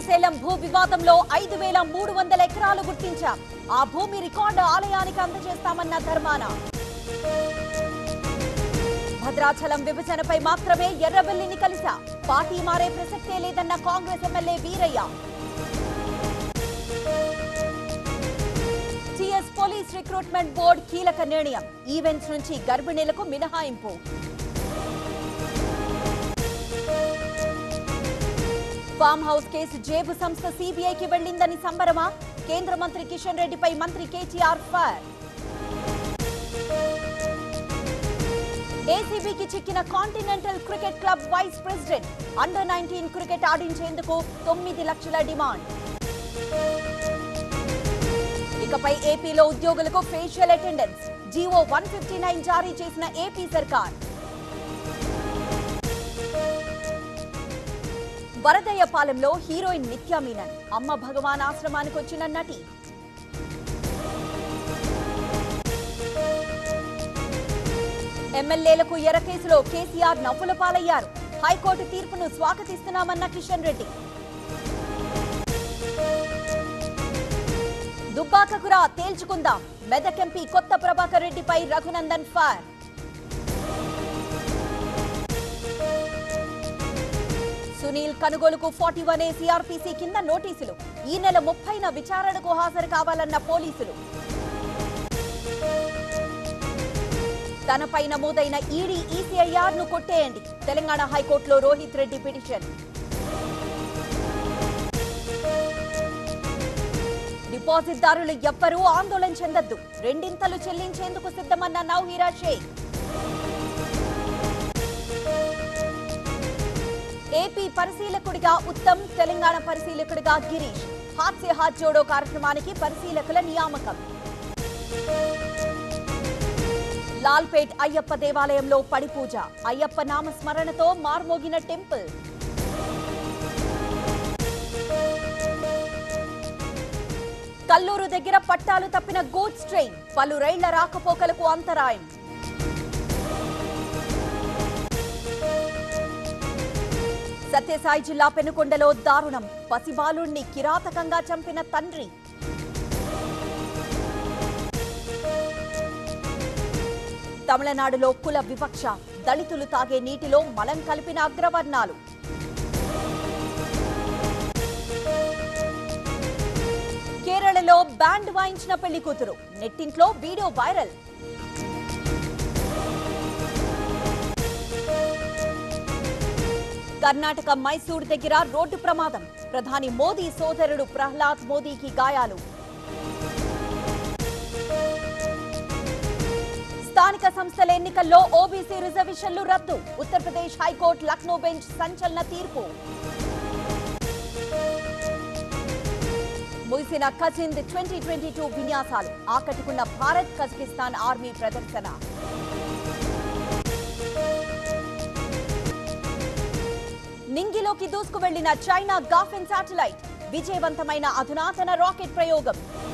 శ్రీశైలం భూ వివాదంలో ఐదు వేల మూడు వందల ఎకరాలు గుర్తించాం ఆ భూమి రికార్డు ఆలయానికి అందజేస్తామన్న ధర్మాన భద్రాచలం విభజనపై మాత్రమే ఎర్రబెల్లిని కలిసా పార్టీ మారే ప్రసక్తే లేదన్న Congress MLA Veerayya TS police recruitment board కీలక నిర్ణయం ఈవెంట్స్ నుంచి గర్భిణీలకు మినహాయింపు ఫామ్ హౌస్ కేసు జేబు సంస్థ సిబిఐకి వెళ్లిందని సంబరమా కేంద్ర మంత్రి కిషన్ రెడ్డిపై మంత్రి కేటీఆర్ ఫైర్ ఏసీబీకి చిక్కిన Continental cricket club vice president under nineteen cricket ఆడించేందుకు తొమ్మిది లక్షల డిమాండ్ ఇకపై ఏపీలో ఉద్యోగులకు facial attendance GO one fifty nine జారీ చేసిన ఏపీ సర్కార్ వరదయ్యపాలెంలో హీరోయిన్ నిత్యా మీనన్ అమ్మ భగవాన్ ఆశ్రమానికి వచ్చిన నటి ఎమ్మెల్యేలకు ఎర్ర కేసులో కేసీఆర్ నవ్వుల పాలయ్యారు హైకోర్టు తీర్పును స్వాగతిస్తున్నామన్న కిషన్ రెడ్డి దుబ్బాకకురా తేల్చుకుందాం మెదక్ ఎంపీ కొత్త ప్రభాకర్ రెడ్డిపై రఘునందన్ ఫైర్ సునీల్ కనుగోలుకు ఫార్టీ వన్ ఏ సిఆర్పిసి కింద నోటీసులు ఈ నెల ముప్పైన విచారణకు హాజరు కావాలన్న పోలీసులు తనపై నమోదైన ఈడీ ఈసీఐఆర్ ను కొట్టేయండి తెలంగాణ హైకోర్టులో రోహిత్ రెడ్డి పిటిషన్ డిపాజిట్దారులు ఎవ్వరూ ఆందోళన చెందొద్దు రెండింతలు చెల్లించేందుకు సిద్ధమన్న నౌహీరా షేక్ ఏపీ పరిశీలకుడిగా ఉత్తమ్ తెలంగాణ పరిశీలకుడిగా గిరీష్ హాత్ సే హాత్ జోడో కార్యక్రమానికి పరిశీలకుల నియామకం లాల్పేట్ అయ్యప్ప దేవాలయంలో పడి పూజ అయ్యప్ప నామస్మరణతో మార్మోగిన టెంపుల్ కల్లూరు దగ్గర పట్టాలు తప్పిన గూడ్స్ ట్రైన్ పలు రైళ్ల రాకపోకలకు అంతరాయం సత్యసాయి జిల్లా పెనుకొండలో దారుణం పసిబాలుణ్ణి కిరాతకంగా చంపిన తండ్రి తమిళనాడులో కుల వివక్ష దళితులు తాగే నీటిలో మలం కలిపిన అగ్రవర్ణాలు కేరళలో బ్యాండ్ వాయించిన పెళ్లి కూతురు నెట్టింట్లో వీడియో వైరల్ కర్ణాటక మైసూర్ దగ్గర రోడ్డు ప్రమాదం ప్రధాని మోదీ సోదరుడు ప్రహ్లాద్ మోదీకి గాయాలు స్థానిక సంస్థల ఎన్నికల్లో ఓబీసీ రిజర్వేషన్లు రద్దు ఉత్తరప్రదేశ్ హైకోర్టు లక్నో బెంచ్ సంచలన తీర్పు ముగిసిన కజింద్ ట్వంటీ ట్వంటీ టూ విన్యాసాలు ఆకట్టుకున్న భారత్ కజకిస్తాన్ ఆర్మీ ప్రదర్శన నింగిలోకి దూసుకు వెళ్లిన చైనా గాఫెన్ శాటిలైట్ విజయవంతమైన అధునాతన రాకెట్ ప్రయోగం